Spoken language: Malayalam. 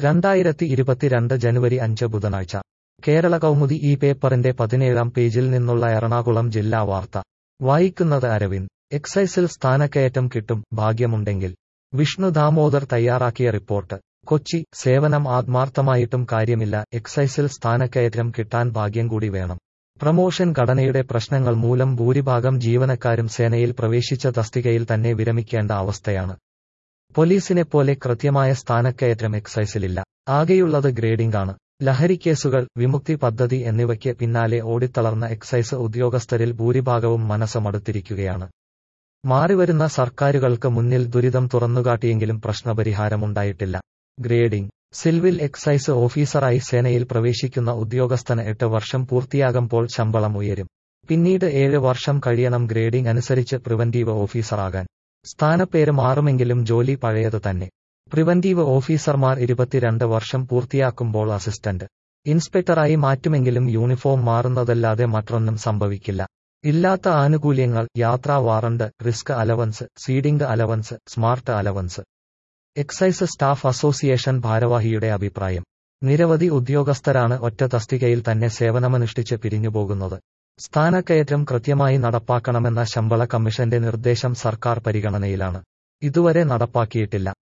രണ്ടായിരത്തി ഇരുപത്തിരണ്ട് ജനുവരി അഞ്ച് ബുധനാഴ്ച കേരള കൗമുദി ഈ പേപ്പറിന്റെ പതിനേഴാം പേജിൽ നിന്നുള്ള എറണാകുളം ജില്ലാ വാർത്ത വായിക്കുന്നത് അരവിന്ദ് എക്സൈസിൽ സ്ഥാനക്കയറ്റം കിട്ടും ഭാഗ്യമുണ്ടെങ്കിൽ വിഷ്ണു ദാമോദർ തയ്യാറാക്കിയ റിപ്പോർട്ട് കൊച്ചി സേവനം ആത്മാർത്ഥമായിട്ടും കാര്യമില്ല എക്സൈസിൽ സ്ഥാനക്കയറ്റം കിട്ടാൻ ഭാഗ്യം കൂടി വേണം പ്രമോഷൻ ഘടനയുടെ പ്രശ്നങ്ങൾ മൂലം ഭൂരിഭാഗം ജീവനക്കാരും സേനയിൽ പ്രവേശിച്ച തസ്തികയിൽ തന്നെ വിരമിക്കേണ്ട അവസ്ഥയാണ് പോലീസിനെപ്പോലെ കൃത്യമായ സ്ഥാനക്കയറ്റം എക്സൈസിലില്ല ആകെയുള്ളത് ഗ്രേഡിംഗ് ആണ് ലഹരിക്കേസുകൾ വിമുക്തി പദ്ധതി എന്നിവയ്ക്ക് പിന്നാലെ ഓടിത്തളർന്ന എക്സൈസ് ഉദ്യോഗസ്ഥരിൽ ഭൂരിഭാഗവും മനസ്സ് മടുത്തിരിക്കുകയാണ് മാറിവരുന്ന സർക്കാരുകൾക്ക് മുന്നിൽ ദുരിതം തുറന്നുകാട്ടിയെങ്കിലും പ്രശ്നപരിഹാരമുണ്ടായിട്ടില്ല ഗ്രേഡിംഗ് സിൽവിൽ എക്സൈസ് ഓഫീസറായി സേനയിൽ പ്രവേശിക്കുന്ന ഉദ്യോഗസ്ഥന് എട്ട് വർഷം പൂർത്തിയാകുമ്പോൾ ശമ്പളം ഉയരും പിന്നീട് ഏഴ് വർഷം കഴിയണം ഗ്രേഡിംഗ് അനുസരിച്ച് പ്രിവന്റീവ് ഓഫീസറാകാൻ സ്ഥാനപ്പേര് മാറുമെങ്കിലും ജോലി പഴയത് തന്നെ പ്രിവന്റീവ് ഓഫീസർമാർ ഇരുപത്തിരണ്ട് വർഷം പൂർത്തിയാക്കുമ്പോൾ അസിസ്റ്റന്റ് ഇൻസ്പെക്ടറായി മാറ്റുമെങ്കിലും യൂണിഫോം മാറുന്നതല്ലാതെ മറ്റൊന്നും സംഭവിക്കില്ല ഇല്ലാത്ത ആനുകൂല്യങ്ങൾ യാത്രാ warrant risk allowance seeding allowance smart allowance excise staff association ഭാരവാഹിയുടെ അഭിപ്രായം നിരവധി ഉദ്യോഗസ്ഥരാണ് ഒറ്റ തസ്തികയിൽ തന്നെ സേവനമനുഷ്ഠിച്ച് പിരിഞ്ഞുപോകുന്നത് സ്ഥാനക്കയറ്റം കൃത്യമായി നടപ്പാക്കണമെന്ന ശമ്പള കമ്മീഷന്റെ നിർദ്ദേശം സർക്കാർ പരിഗണനയിലാണ് ഇതുവരെ നടപ്പാക്കിയിട്ടില്ല